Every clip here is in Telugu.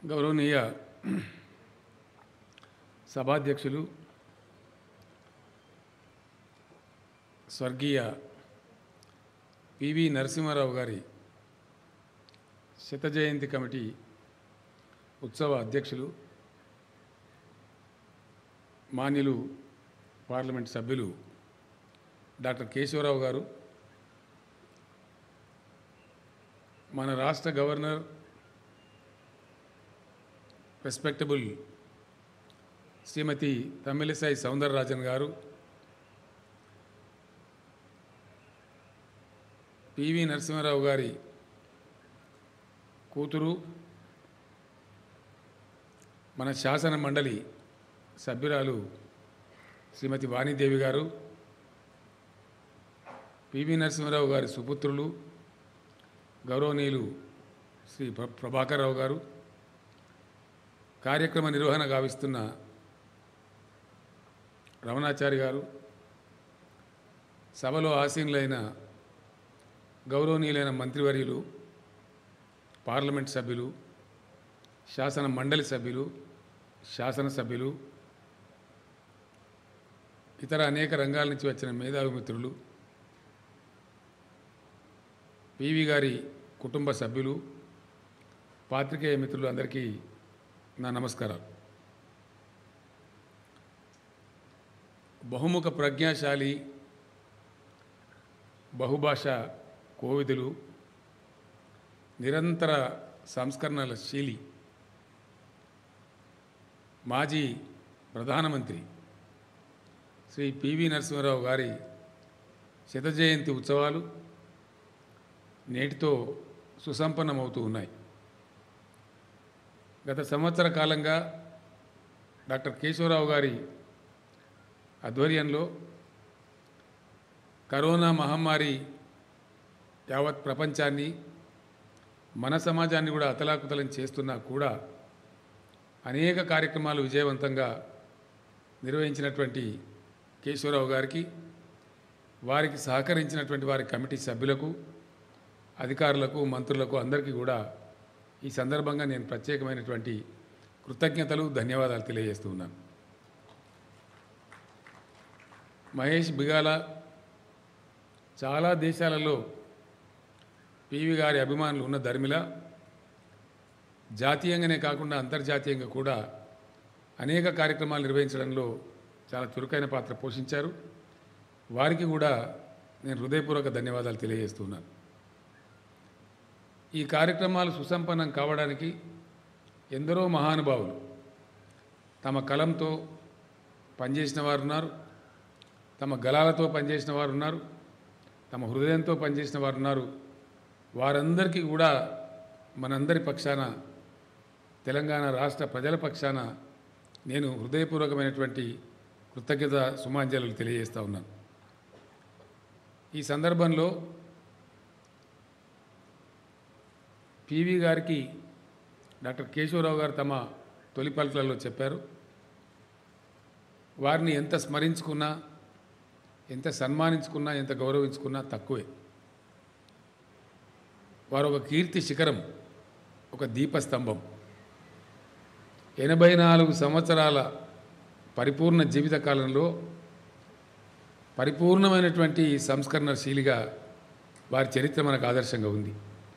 గౌరవనీయ సభాధ్యక్షులు స్వర్గీయ పివి నరసింహారావు గారి శత జయంతి కమిటీ ఉత్సవ అధ్యక్షులు మాన్యులు పార్లమెంట్ సభ్యులు డాక్టర్ కేశవరావు గారు మన రాష్ట్ర governor respectable Srimati Tamilisai Soundararajan garu P V Narasimha Rao గారి కూతురు మన శాసన మండలి సభ్యురాలు శ్రీమతి వాణిదేవి గారు పివి నరసింహారావు గారి సుపుత్రులు గౌరవనీయులు శ్రీ ప్ర- ప్రభాకర్ గారు కార్యక్రమ నిర్వహణ గావిస్తున్న రమణాచారి గారు సభలో ఆసీనులైన గౌరవనీయులైన మంత్రివర్యులు పార్లమెంట్ సభ్యులు శాసన మండలి సభ్యులు శాసనసభ్యులు ఇతర అనేక రంగాల నుంచి వచ్చిన మేధావి మిత్రులు పివి గారి కుటుంబ సభ్యులు పాత్రికేయ మిత్రులు అందరికీ నా నమస్కారాలు బహుముఖ ప్రజ్ఞాశాలి బహుభాష కోవిదులు నిరంతర సంస్కరణల శీలి మాజీ ప్రధానమంత్రి శ్రీ పివి నరసింహారావు గారి శత జయంతి ఉత్సవాలు నేటితో సుసంపన్నమవుతూ ఉన్నాయి గత సంవత్సర కాలంగా డాక్టర్ కేశవరావు గారి ఆధ్వర్యంలో కరోనా మహమ్మారి యావత్ ప్రపంచాన్ని మన సమాజాన్ని కూడా అతలాకుతలం చేస్తున్నా కూడా అనేక కార్యక్రమాలు విజయవంతంగా నిర్వహించినటువంటి కేశవరావు గారికి వారికి సహకరించినటువంటి వారి కమిటీ సభ్యులకు అధికారులకు మంత్రులకు అందరికీ కూడా ఈ సందర్భంగా నేను ప్రత్యేకమైనటువంటి కృతజ్ఞతలు ధన్యవాదాలు తెలియజేస్తూ ఉన్నాను మహేష్ బిగాల చాలా దేశాలలో పివి గారి అభిమానులు ఉన్న ధర్మిల జాతీయంగానే కాకుండా అంతర్జాతీయంగా కూడా అనేక కార్యక్రమాలు నిర్వహించడంలో చాలా చురుకైన పాత్ర పోషించారు వారికి కూడా నేను హృదయపూర్వక ధన్యవాదాలు తెలియజేస్తున్నాను ఈ కార్యక్రమాలు సుసంపన్నం కావడానికి ఎందరో మహానుభావులు తమ కలంతో పనిచేసిన వారు ఉన్నారు తమ గలాలతో పనిచేసిన వారు ఉన్నారు తమ హృదయంతో పనిచేసిన వారు ఉన్నారు వారందరికీ కూడా మనందరి పక్షాన తెలంగాణ రాష్ట్ర ప్రజల పక్షాన నేను హృదయపూర్వకమైనటువంటి కృతజ్ఞత సుమాంజలు తెలియజేస్తా ఉన్నాను ఈ సందర్భంలో పివి గారికి డాక్టర్ కేశవరావు గారు తమ తొలి పలుకులలో చెప్పారు వారిని ఎంత స్మరించుకున్నా ఎంత సన్మానించుకున్నా ఎంత గౌరవించుకున్నా తక్కువే వారు ఒక కీర్తి శిఖరం ఒక దీపస్తంభం ఎనభై నాలుగు సంవత్సరాల పరిపూర్ణ జీవిత కాలంలో పరిపూర్ణమైనటువంటి సంస్కరణశీలిగా వారి చరిత్ర మనకు ఆదర్శంగా ఉంది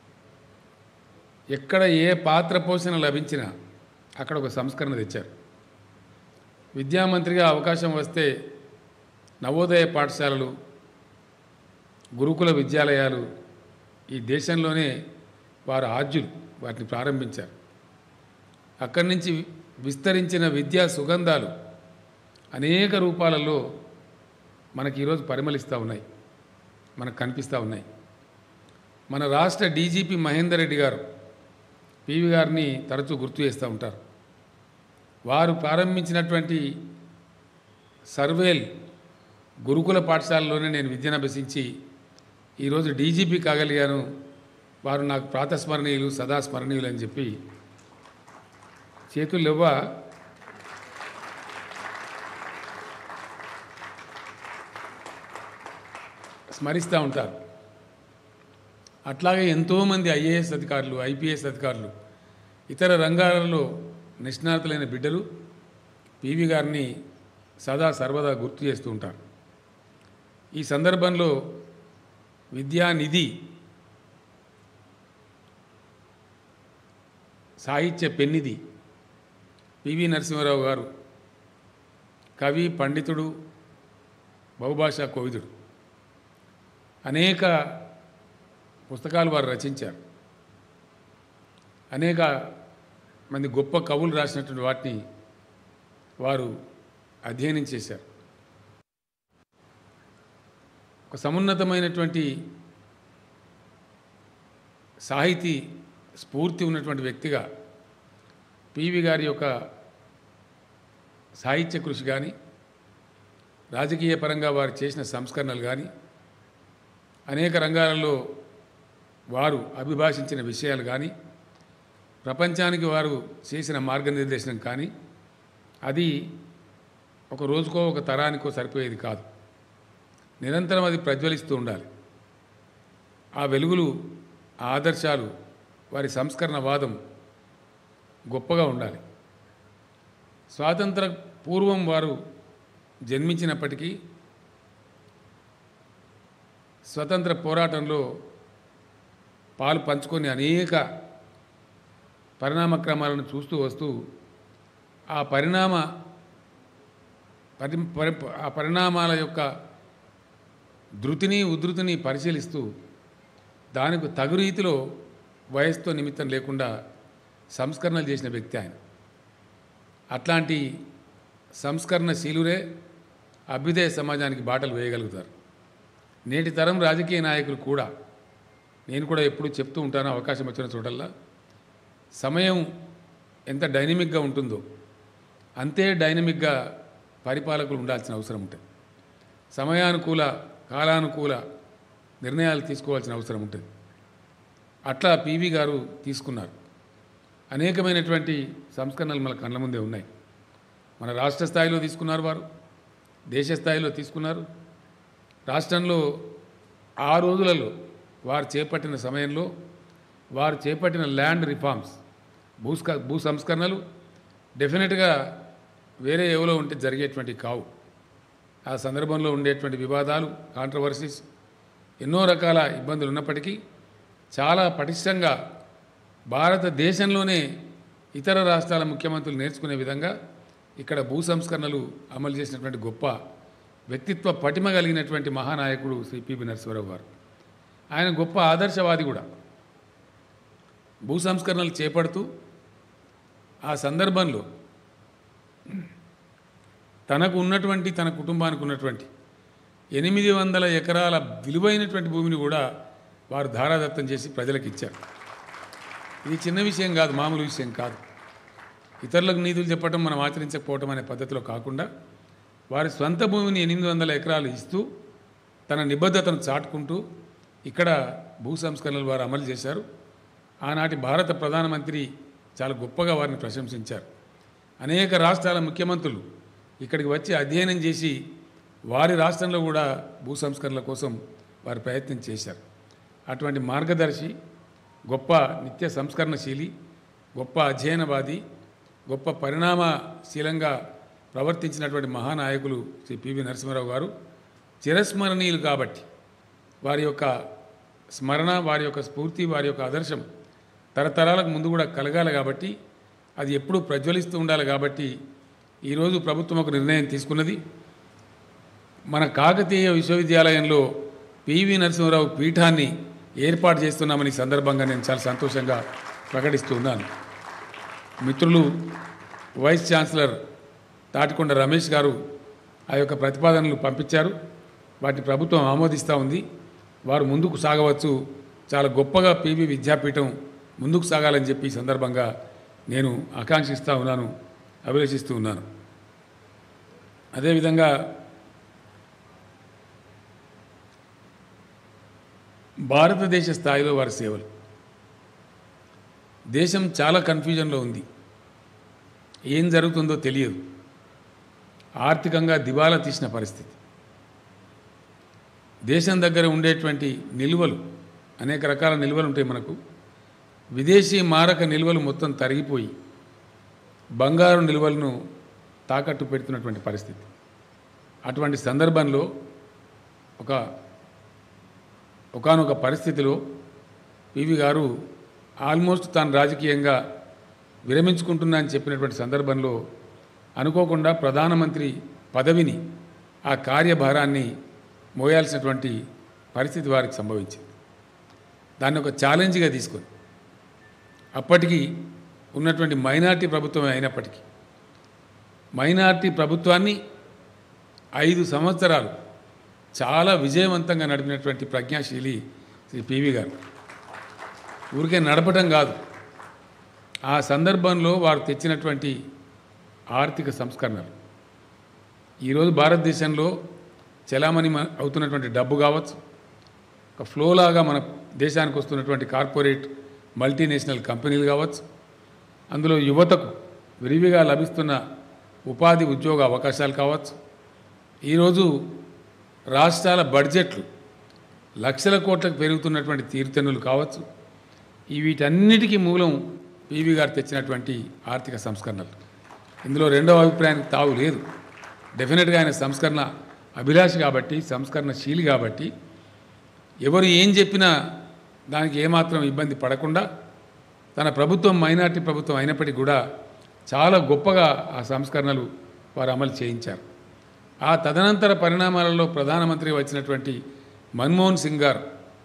ఎక్కడ ఏ పాత్ర పోషణ లభించినా అక్కడ ఒక సంస్కరణ తెచ్చారు విద్యామంత్రిగా అవకాశం వస్తే నవోదయ పాఠశాలలు గురుకుల విద్యాలయాలు ఈ దేశంలోనే వారు ఆద్యులు వాటిని ప్రారంభించారు అక్కడి నుంచి విస్తరించిన విద్యా సుగంధాలు అనేక రూపాలలో మనకి ఈరోజు పరిమళిస్తూ ఉన్నాయి మనకు కనిపిస్తూ ఉన్నాయి మన రాష్ట్ర డీజీపీ మహేందర్ రెడ్డి గారు పివి గారిని తరచూ గుర్తు చేస్తూ ఉంటారు వారు ప్రారంభించినటువంటి సర్వేల్ గురుకుల పాఠశాలలోనే నేను విద్యను అభ్యసించి ఈరోజు డీజీపీ కాగలిగాను వారు నాకు ప్రాతస్మరణీయులు సదా స్మరణీయులు అని చెప్పి చేతులు ఇవ్వ స్మరిస్తూ ఉంటారు అట్లాగే ఎంతోమంది ఐఏఎస్ అధికారులు ఐపీఎస్ అధికారులు ఇతర రంగాలలో నిష్ణాతులైన బిడ్డలు పివి గారిని సదా సర్వదా గుర్తు చేస్తూ ఉంటారు ఈ సందర్భంలో విద్యానిధి సాహిత్య పెన్నిధి పివి నరసింహారావు గారు కవి పండితుడు బహుభాషా కోవిదుడు అనేక పుస్తకాలు వారు రచించారు అనేక మంది గొప్ప కవులు రాసినటువంటి వాటిని వారు అధ్యయనం చేశారు ఒక సమున్నతమైనటువంటి సాహితీ స్ఫూర్తి ఉన్నటువంటి వ్యక్తిగా పివి గారి యొక్క సాహిత్య కృషి కానీ రాజకీయ పరంగా వారు చేసిన సంస్కరణలు కానీ అనేక రంగాలలో వారు అభిభాషించిన విషయాలు కానీ ప్రపంచానికి వారు చేసిన మార్గనిర్దేశనం కానీ అది ఒక రోజుకో ఒక తరానికో సరిపోయేది కాదు నిరంతరం అది ప్రజ్వలిస్తూ ఉండాలి ఆ వెలుగులు ఆ ఆదర్శాలు వారి సంస్కరణ వాదం గొప్పగా ఉండాలి స్వాతంత్ర పూర్వం వారు జన్మించినప్పటికీ స్వతంత్ర పోరాటంలో పాలు పంచుకొని అనేక పరిణామ క్రమాలను చూస్తూ వస్తూ ఆ పరిణామ పరి పరి ఆ పరిణామాల యొక్క ధృతిని ఉధృతిని పరిశీలిస్తూ దానికి తగు రీతిలో వయసుతో నిమిత్తం లేకుండా సంస్కరణలు చేసిన వ్యక్తి ఆయన అట్లాంటి సంస్కరణశీలురే అభ్యుదయ సమాజానికి బాటలు వేయగలుగుతారు నేటి తరం రాజకీయ నాయకులు కూడా నేను కూడా ఎప్పుడు చెప్తూ ఉంటాను అవకాశం వచ్చిన చోటల్లా సమయం ఎంత డైనమిక్గా ఉంటుందో అంతే డైనమిక్గా పరిపాలకులు ఉండాల్సిన అవసరం ఉంటుంది సమయానుకూల కాలానుకూల నిర్ణయాలు తీసుకోవాల్సిన అవసరం ఉంటుంది అట్లా పివి గారు తీసుకున్నారు అనేకమైనటువంటి సంస్కరణలు మన కళ్ళ ముందే ఉన్నాయి మన రాష్ట్ర స్థాయిలో తీసుకున్నారు వారు దేశ స్థాయిలో తీసుకున్నారు రాష్ట్రంలో ఆ రోజులలో వారు చేపట్టిన సమయంలో వారు చేపట్టిన ల్యాండ్ రిఫార్మ్స్ భూస్క భూ సంస్కరణలు డెఫినెట్గా వేరే ఎవలో ఉంటే జరిగేటువంటి కావు ఆ సందర్భంలో ఉండేటువంటి వివాదాలు కాంట్రవర్సీస్ ఎన్నో రకాల ఇబ్బందులు ఉన్నప్పటికీ చాలా పటిష్టంగా భారతదేశంలోనే ఇతర రాష్ట్రాల ముఖ్యమంత్రులు నేర్చుకునే విధంగా ఇక్కడ భూ సంస్కరణలు అమలు చేసినటువంటి గొప్ప వ్యక్తిత్వ పటిమ కలిగినటువంటి మహానాయకుడు శ్రీ పివి నరసింహారావు గారు ఆయన గొప్ప ఆదర్శవాది కూడా భూ సంస్కరణలు చేపడుతూ ఆ సందర్భంలో తనకు ఉన్నటువంటి తన కుటుంబానికి ఉన్నటువంటి ఎనిమిది వందల ఎకరాల విలువైనటువంటి భూమిని కూడా వారు ధారాదత్తం చేసి ప్రజలకు ఇచ్చారు ఇది చిన్న విషయం కాదు మామూలు విషయం కాదు ఇతరులకు నీతులు చెప్పటం మనం ఆచరించకపోవటం అనే పద్ధతిలో కాకుండా వారి స్వంత భూమిని ఎనిమిది వందల ఎకరాలు ఇస్తూ తన నిబద్ధతను చాటుకుంటూ ఇక్కడ భూ సంస్కరణలు వారు అమలు చేశారు ఆనాటి భారత ప్రధానమంత్రి చాలా గొప్పగా వారిని ప్రశంసించారు అనేక రాష్ట్రాల ముఖ్యమంత్రులు ఇక్కడికి వచ్చి అధ్యయనం చేసి వారి రాష్ట్రంలో కూడా భూ సంస్కరణల కోసం వారు ప్రయత్నం చేశారు అటువంటి మార్గదర్శి గొప్ప నిత్య సంస్కరణశీలి గొప్ప అధ్యయనవాది గొప్ప పరిణామశీలంగా ప్రవర్తించినటువంటి మహానాయకులు శ్రీ పివి నరసింహారావు గారు చిరస్మరణీయులు కాబట్టి వారి యొక్క స్మరణ వారి యొక్క స్ఫూర్తి వారి యొక్క ఆదర్శం తరతరాలకు ముందు కూడా కలగాలి కాబట్టి అది ఎప్పుడూ ప్రజ్వలిస్తూ ఉండాలి కాబట్టి ఈరోజు ప్రభుత్వం ఒక నిర్ణయం తీసుకున్నది మన కాకతీయ విశ్వవిద్యాలయంలో పివి నరసింహారావు పీఠాన్ని ఏర్పాటు చేస్తున్నామని ఈ సందర్భంగా నేను చాలా సంతోషంగా ప్రకటిస్తూ ఉన్నాను మిత్రులు వైస్ ఛాన్సలర్ తాటికొండ రమేష్ గారు ఆ యొక్క ప్రతిపాదనలు పంపించారు వాటిని ప్రభుత్వం ఆమోదిస్తూ ఉంది వారు ముందుకు సాగవచ్చు చాలా గొప్పగా పివి విద్యాపీఠం ముందుకు సాగాలని చెప్పి ఈ సందర్భంగా నేను ఆకాంక్షిస్తూ ఉన్నాను అభిలషిస్తూ ఉన్నాను అదేవిధంగా భారతదేశ స్థాయిలో వారి సేవలు దేశం చాలా కన్ఫ్యూజన్లో ఉంది ఏం జరుగుతుందో తెలియదు ఆర్థికంగా దివాలా తీసిన పరిస్థితి దేశం దగ్గర ఉండేటువంటి నిల్వలు అనేక రకాల నిల్వలు ఉంటాయి మనకు విదేశీ మారక నిల్వలు మొత్తం తరిగిపోయి బంగారు నిల్వలను తాకట్టు పెడుతున్నటువంటి పరిస్థితి అటువంటి సందర్భంలో ఒక ఒకానొక పరిస్థితిలో పివి గారు ఆల్మోస్ట్ తాను రాజకీయంగా విరమించుకుంటున్నా అని చెప్పినటువంటి సందర్భంలో అనుకోకుండా ప్రధానమంత్రి పదవిని ఆ కార్యభారాన్ని మోయాల్సినటువంటి పరిస్థితి వారికి సంభవించింది దాన్ని ఒక ఛాలెంజ్గా తీసుకొని అప్పటికి ఉన్నటువంటి మైనార్టీ ప్రభుత్వం అయినప్పటికీ మైనార్టీ ప్రభుత్వాన్ని ఐదు సంవత్సరాలు చాలా విజయవంతంగా నడిపినటువంటి ప్రజ్ఞాశీలి శ్రీ పివి గారు ఊరికే నడపటం కాదు ఆ సందర్భంలో వారు తెచ్చినటువంటి ఆర్థిక సంస్కరణలు ఈరోజు భారతదేశంలో చలామణి మ- అవుతున్నటువంటి డబ్బు కావచ్చు ఒక ఫ్లోలాగా మన దేశానికి వస్తున్నటువంటి కార్పొరేట్ మల్టీనేషనల్ కంపెనీలు కావచ్చు అందులో యువతకు విరివిగా లభిస్తున్న ఉపాధి ఉద్యోగ అవకాశాలు కావచ్చు ఈరోజు రాష్ట్రాల బడ్జెట్లు లక్షల కోట్లకు పెరుగుతున్నటువంటి తీరుతెన్నులు కావచ్చు ఈ వీటన్నిటికీ మూలం పీవీ గారు తెచ్చినటువంటి ఆర్థిక సంస్కరణలు ఇందులో రెండవ అభిప్రాయానికి తావు లేదు డెఫినెట్గా ఆయన సంస్కరణ అభిలాషి కాబట్టి సంస్కరణశీలి కాబట్టి ఎవరు ఏం చెప్పినా దానికి ఏమాత్రం ఇబ్బంది పడకుండా తన ప్రభుత్వం మైనార్టీ ప్రభుత్వం అయినప్పటికీ కూడా చాలా గొప్పగా ఆ సంస్కరణలు వారు అమలు చేయించారు ఆ తదనంతర పరిణామాలలో ప్రధానమంత్రి వచ్చినటువంటి మన్మోహన్ సింగ్ గారు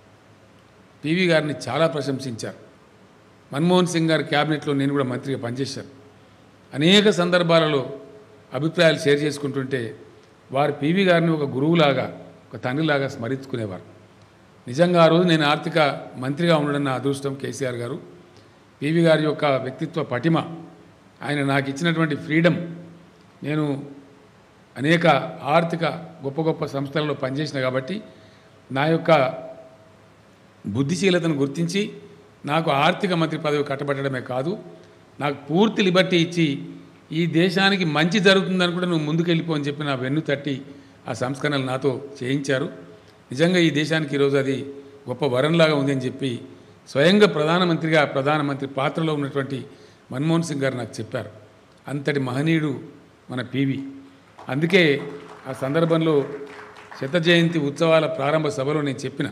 పివి గారిని చాలా ప్రశంసించారు మన్మోహన్ సింగ్ గారి క్యాబినెట్లో నేను కూడా మంత్రిగా పనిచేశాను అనేక సందర్భాలలో అభిప్రాయాలు షేర్ చేసుకుంటుంటే వారు పివి గారిని ఒక గురువులాగా ఒక తండ్రిలాగా స్మరించుకునేవారు నిజంగా ఆ రోజు నేను ఆర్థిక మంత్రిగా ఉండడం నా అదృష్టం కేసీఆర్ గారు పివి గారి యొక్క వ్యక్తిత్వ పటిమ ఆయన నాకు ఇచ్చినటువంటి ఫ్రీడమ్ నేను అనేక ఆర్థిక గొప్ప గొప్ప సంస్థలలో పనిచేసిన కాబట్టి నా యొక్క బుద్ధిశీలతను గుర్తించి నాకు ఆర్థిక మంత్రి పదవి కట్టబెట్టడమే కాదు నాకు పూర్తి లిబర్టీ ఇచ్చి ఈ దేశానికి మంచి జరుగుతుందని కూడా నువ్వు ముందుకెళ్ళిపో అని చెప్పి నా వెన్ను తట్టి ఆ సంస్కరణలు నాతో చేయించారు నిజంగా ఈ దేశానికి ఈరోజు అది గొప్ప వరంలాగా ఉంది అని చెప్పి స్వయంగా ప్రధానమంత్రిగా ప్రధానమంత్రి పాత్రలో ఉన్నటువంటి మన్మోహన్ సింగ్ గారు నాకు చెప్పారు అంతటి మహనీయుడు మన పివి అందుకే ఆ సందర్భంలో శత జయంతి ఉత్సవాల ప్రారంభ సభలో నేను చెప్పిన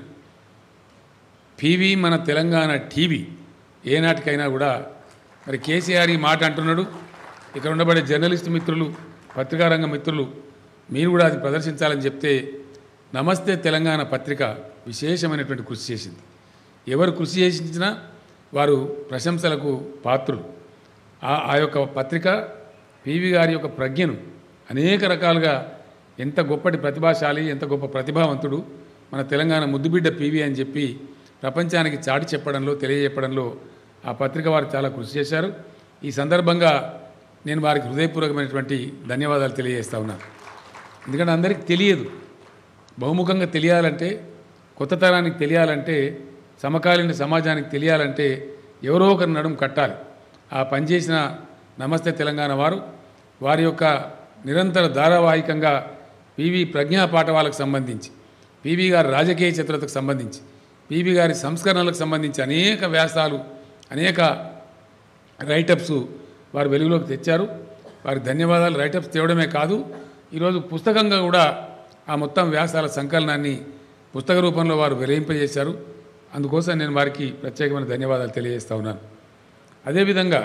పీవీ మన తెలంగాణ టీవీ ఏనాటికైనా కూడా మరి కేసీఆర్ ఈ మాట అంటున్నాడు ఇక్కడ ఉండబడే జర్నలిస్ట్ మిత్రులు పత్రికారంగ మిత్రులు మీరు కూడా అది ప్రదర్శించాలని చెప్తే నమస్తే తెలంగాణ పత్రిక విశేషమైనటువంటి కృషి చేసింది ఎవరు కృషి చేసించినా వారు ప్రశంసలకు పాత్రులు ఆ ఆ యొక్క పత్రిక పివి గారి యొక్క ప్రజ్ఞను అనేక రకాలుగా ఎంత గొప్పటి ప్రతిభాశాలి ఎంత గొప్ప ప్రతిభావంతుడు మన తెలంగాణ ముద్దుబిడ్డ పివి అని చెప్పి ప్రపంచానికి చాటి చెప్పడంలో తెలియజెప్పడంలో ఆ పత్రిక వారు చాలా కృషి చేశారు ఈ సందర్భంగా నేను వారికి హృదయపూర్వకమైనటువంటి ధన్యవాదాలు తెలియజేస్తా ఉన్నాను ఎందుకంటే అందరికీ తెలియదు బహుముఖంగా తెలియాలంటే కొత్త తరానికి తెలియాలంటే సమకాలీన సమాజానికి తెలియాలంటే ఎవరో ఒకరి నడుము కట్టాలి ఆ పనిచేసిన నమస్తే తెలంగాణ వారు వారి యొక్క నిరంతర ధారావాహికంగా పివి ప్రజ్ఞా పాఠవాలకు సంబంధించి పివి గారి రాజకీయ చిత్రతకు సంబంధించి పివి గారి సంస్కరణలకు సంబంధించి అనేక వ్యాసాలు అనేక రైటప్స్ వారు వెలుగులోకి తెచ్చారు వారికి ధన్యవాదాలు రైటప్స్ తేవడమే కాదు ఈరోజు పుస్తకంగా కూడా ఆ మొత్తం వ్యాసాల సంకలనాన్ని పుస్తక రూపంలో వారు వెలింపజేశారు అందుకోసం నేను వారికి ప్రత్యేకమైన ధన్యవాదాలు తెలియజేస్తా ఉన్నాను అదేవిధంగా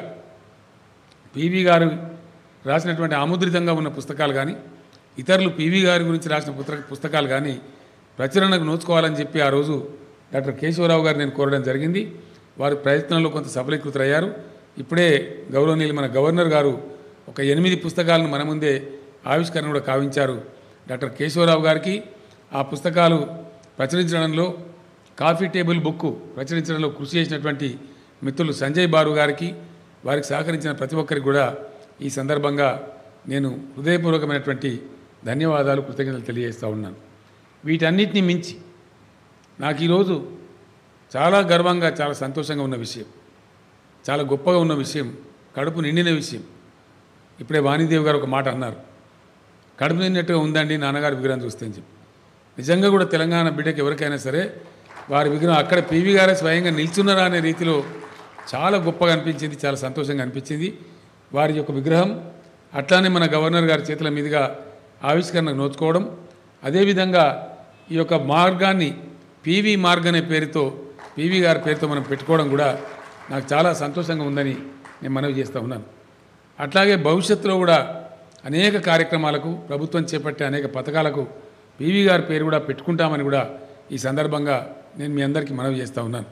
పివి గారు రాసినటువంటి ఆముద్రితంగా ఉన్న పుస్తకాలు కానీ ఇతరులు పివి గారి గురించి రాసిన పుస్తక పుస్తకాలు కానీ ప్రచురణకు నోచుకోవాలని చెప్పి ఆ రోజు డాక్టర్ కేశవరావు గారు నేను కోరడం జరిగింది వారి ప్రయత్నంలో కొంత సఫలీకృతరయ్యారు ఇప్పుడే గౌరవనీయులు మన గవర్నర్ గారు ఒక ఎనిమిది పుస్తకాలను మన ముందే ఆవిష్కరణ కూడా కావించారు డాక్టర్ కేశవరావు గారికి ఆ పుస్తకాలు ప్రచురించడంలో కాఫీ టేబుల్ బుక్ ప్రచురించడంలో కృషి చేసినటువంటి మిత్రులు సంజయ్ బారు గారికి వారికి సహకరించిన ప్రతి ఒక్కరికి కూడా ఈ సందర్భంగా నేను హృదయపూర్వకమైనటువంటి ధన్యవాదాలు కృతజ్ఞతలు తెలియజేస్తూ ఉన్నాను వీటన్నిటిని మించి నాకు ఈరోజు చాలా గర్వంగా చాలా సంతోషంగా ఉన్న విషయం చాలా గొప్పగా ఉన్న విషయం కడుపు నిండిన విషయం ఇప్పుడే వాణిదేవి గారు ఒక మాట అన్నారు కడుపు నిండినట్టుగా ఉందండి నాన్నగారి విగ్రహం చూస్తే అని చెప్పి నిజంగా కూడా తెలంగాణ బిడ్డకి ఎవరికైనా సరే వారి విగ్రహం అక్కడ పీవీ గారే స్వయంగా నిల్చున్నారా అనే రీతిలో చాలా గొప్పగా అనిపించింది చాలా సంతోషంగా అనిపించింది వారి యొక్క విగ్రహం అట్లానే మన గవర్నర్ గారి చేతుల మీదుగా ఆవిష్కరణకు నోచుకోవడం అదేవిధంగా ఈ యొక్క మార్గాన్ని పీవీ మార్గ్ అనే పేరుతో పీవీ గారి పేరుతో మనం పెట్టుకోవడం కూడా నాకు చాలా సంతోషంగా ఉందని నేను మనవి చేస్తూ ఉన్నాను అట్లాగే భవిష్యత్తులో కూడా అనేక కార్యక్రమాలకు ప్రభుత్వం చేపట్టే అనేక పథకాలకు పీవీ గారి పేరు కూడా పెట్టుకుంటామని కూడా ఈ సందర్భంగా నేను మీ అందరికీ మనవి చేస్తూ ఉన్నాను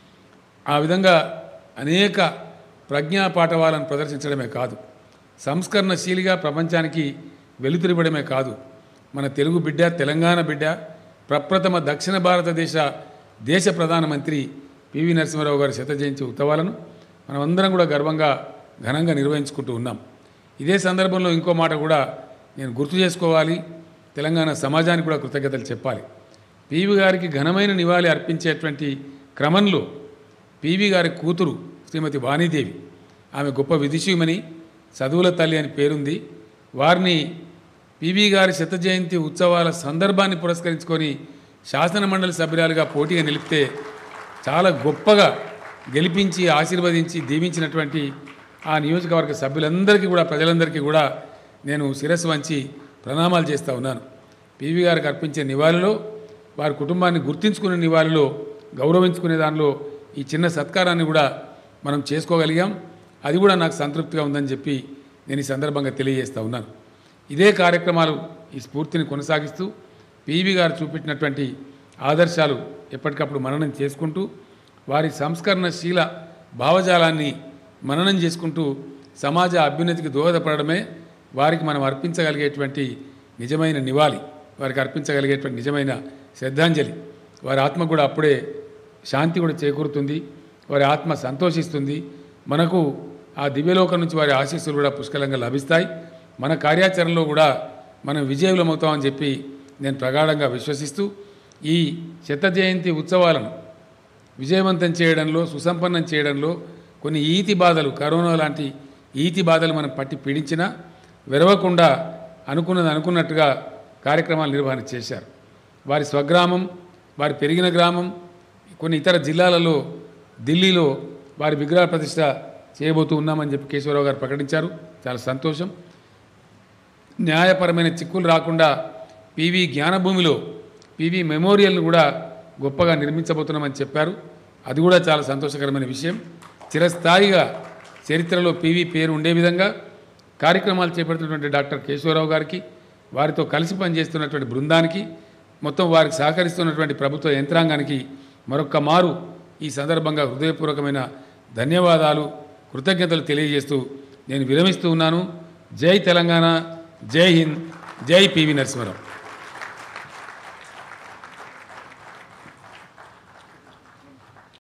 ఆ విధంగా అనేక ప్రజ్ఞా పాఠవాలను ప్రదర్శించడమే కాదు సంస్కరణశీలిగా ప్రపంచానికి వెలుతురివ్వడమే కాదు మన తెలుగు బిడ్డ తెలంగాణ బిడ్డ ప్రప్రథమ దక్షిణ భారతదేశ దేశ ప్రధానమంత్రి పివి నరసింహారావు గారి శత జయంతి ఉత్సవాలను మనమందరం కూడా గర్వంగా ఘనంగా నిర్వహించుకుంటూ ఉన్నాం ఇదే సందర్భంలో ఇంకో మాట కూడా నేను గుర్తు చేసుకోవాలి తెలంగాణ సమాజానికి కూడా కృతజ్ఞతలు చెప్పాలి పివి గారికి ఘనమైన నివాళి అర్పించేటువంటి క్రమంలో పివి గారి కూతురు శ్రీమతి వాణీదేవి ఆమె గొప్ప విదుషీమని చదువుల తల్లి అని పేరుంది వారిని పివి గారి శత జయంతి ఉత్సవాల సందర్భాన్ని పురస్కరించుకొని శాసన మండలి సభ్యురాలుగా పోటీగా నిలిపితే చాలా గొప్పగా గెలిపించి ఆశీర్వదించి దీవించినటువంటి ఆ నియోజకవర్గ సభ్యులందరికీ కూడా ప్రజలందరికీ కూడా నేను శిరస్సు వంచి ప్రణామాలు చేస్తూ ఉన్నాను పివి గారికి అర్పించే నివాళిలో వారి కుటుంబాన్ని గుర్తించుకునే నివాళిలో గౌరవించుకునే దానిలో ఈ చిన్న సత్కారాన్ని కూడా మనం చేసుకోగలిగాం అది కూడా నాకు సంతృప్తిగా ఉందని చెప్పి నేను ఈ సందర్భంగా తెలియజేస్తూ ఉన్నాను ఇదే కార్యక్రమాలు ఈ స్ఫూర్తిని కొనసాగిస్తూ పివి గారు చూపెట్టినటువంటి ఆదర్శాలు ఎప్పటికప్పుడు మననం చేసుకుంటూ వారి సంస్కరణశీల భావజాలాన్ని మననం చేసుకుంటూ సమాజ అభ్యున్నతికి దోహదపడమే వారికి మనం అర్పించగలిగేటువంటి నిజమైన నివాళి వారికి అర్పించగలిగేటువంటి నిజమైన శ్రద్ధాంజలి వారి ఆత్మ కూడా అప్పుడే శాంతి కూడా చేకూరుతుంది వారి ఆత్మ సంతోషిస్తుంది మనకు ఆ దివ్యలోకం నుంచి వారి ఆశీస్సులు కూడా పుష్కలంగా లభిస్తాయి మన కార్యాచరణలో కూడా మనం విజయవులమవుతామని చెప్పి నేను ప్రగాఢంగా విశ్వసిస్తూ ఈ శత జయంతి ఉత్సవాలను విజయవంతం చేయడంలో సుసంపన్నం చేయడంలో కొన్ని ఈతి బాధలు కరోనా లాంటి ఈతి బాధలు మనం పట్టి పీడించినా వెరవకుండా అనుకున్నది అనుకున్నట్టుగా కార్యక్రమాలు నిర్వహణ చేశారు వారి స్వగ్రామం వారి పెరిగిన గ్రామం కొన్ని ఇతర జిల్లాలలో ఢిల్లీలో వారి విగ్రహ ప్రతిష్ట చేయబోతూ ఉన్నామని చెప్పి కేశవరావు గారు ప్రకటించారు చాలా సంతోషం న్యాయపరమైన చిక్కులు రాకుండా పివి జ్ఞానభూమిలో పివి మెమోరియల్ను కూడా గొప్పగా నిర్మించబోతున్నామని చెప్పారు అది కూడా చాలా సంతోషకరమైన విషయం చిరస్థాయిగా చరిత్రలో పివి పేరు ఉండే విధంగా కార్యక్రమాలు చేపడుతున్నటువంటి డాక్టర్ కేశవరావు గారికి వారితో కలిసి పనిచేస్తున్నటువంటి బృందానికి మొత్తం వారికి సహకరిస్తున్నటువంటి ప్రభుత్వ యంత్రాంగానికి మరొక్క మారు ఈ సందర్భంగా హృదయపూర్వకమైన ధన్యవాదాలు కృతజ్ఞతలు తెలియజేస్తూ నేను విరమిస్తూ ఉన్నాను జై తెలంగాణ జై హింద్ జై పివి నరసింహారావు